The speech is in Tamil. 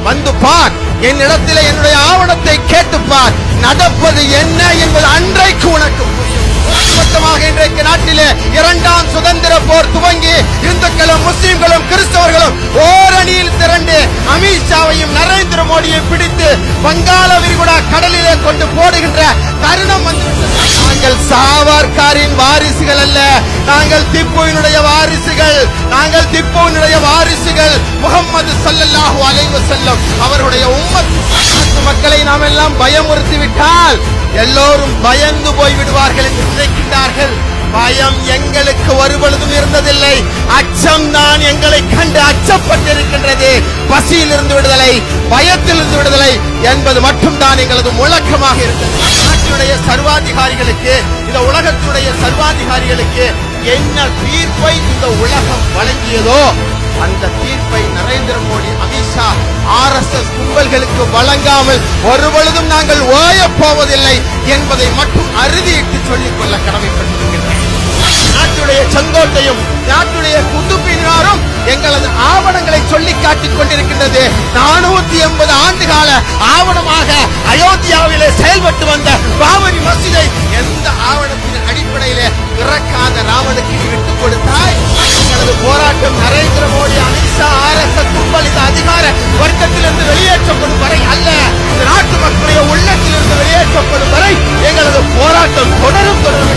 வந்து பார் என்னிடத்திலே என்னுடைய ஆவணத்தை கேட்டுப் பார் நடப்பது என்ன என்பது அன்றைக்கு உனக்கு புரியும் ஒட்டுமொத்தமாக இன்றைக்கு நாட்டிலே இரண்டாம் சுதந்திர போர் துவங்கி இந்துக்களும் முஸ்லிம்களும் கிறிஸ்தவர்களும் ஓரணியில் திரண்டு அமித்ஷாவையும் நரேந்திர மோடியையும் பிடித்து வங்காள விரிகுடா கடலிலே கொண்டு போடுகின்ற தருணம் வந்துவிட்டது நாங்கள் சாவர்காரின் வாரிசுகள் அல்ல நாங்கள் திப்புவினுடைய வாரிசுகள் நாங்கள் திப்புவினுடைய வாரிசுகள் முகம்மது ஸல்லல்லாஹு அலைஹி வஸல்லம் அவருடைய உம்மத் நாட்டு மக்களை நாம் எல்லாம் பயமுறுத்தி விட்டால் எல்லோரும் பயந்து போய் விடுவார்கள் என்று நினைக்கின்றார்கள் பயம் எங்களுக்கு ஒரு பொழுதும் இருந்ததில்லை அச்சம் தான் எங்களை கண்டு அச்சப்பட்டிருக்கின்றது பசியிலிருந்து விடுதலை பயத்திலிருந்து விடுதலை என்பது மட்டும்தான் எங்களது முழக்கமாக இருந்தது நாட்டினுடைய சர்வாதிகாரிகளுக்கு இந்த உலகத்தினுடைய சர்வாதிகாரிகளுக்கு என்ன தீர்ப்பை இந்த உலகம் வழங்கியதோ அந்த தீர்ப்பை Narendra Modi Amit Shah R S S கும்பல்களுக்கு வழங்காமல் ஒரு பொழுதும் நாங்கள் ஓயப் போவதில்லை என்பதை மட்டும் அறுதியிட்டு சொல்லிக் கொள்ள கடமைப்பட்டிருக்கின்றனர் நாட்டுடைய செங்கோட்டையும் நாட்டுடைய குதுப்பினாரும் எங்களது ஆவணங்களை சொல்லி காட்டிக் கொண்டிருக்கின்றது நானூத்தி எண்பது ஆண்டு கால ஆவணமாக அயோத்தியாவிலே செயல்பட்டு வந்த பாபரி மசீதை எந்த ஆவணத்தின் அடிப்படையிலே இறக்காத ராமனுக்கு நீ விட்டுக் கொடுத்தாய் எங்களது போராட்டம் Narendra Modi Amit Shah R S S கும்பல் இந்த அதிகார வர்க்கத்திலிருந்து வெளியேற்றப்படும் வரை அல்ல இந்த நாட்டு மக்களுடைய உள்ளத்திலிருந்து வெளியேற்றப்படும் வரை எங்களது போராட்டம் தொடரும் தொடரும்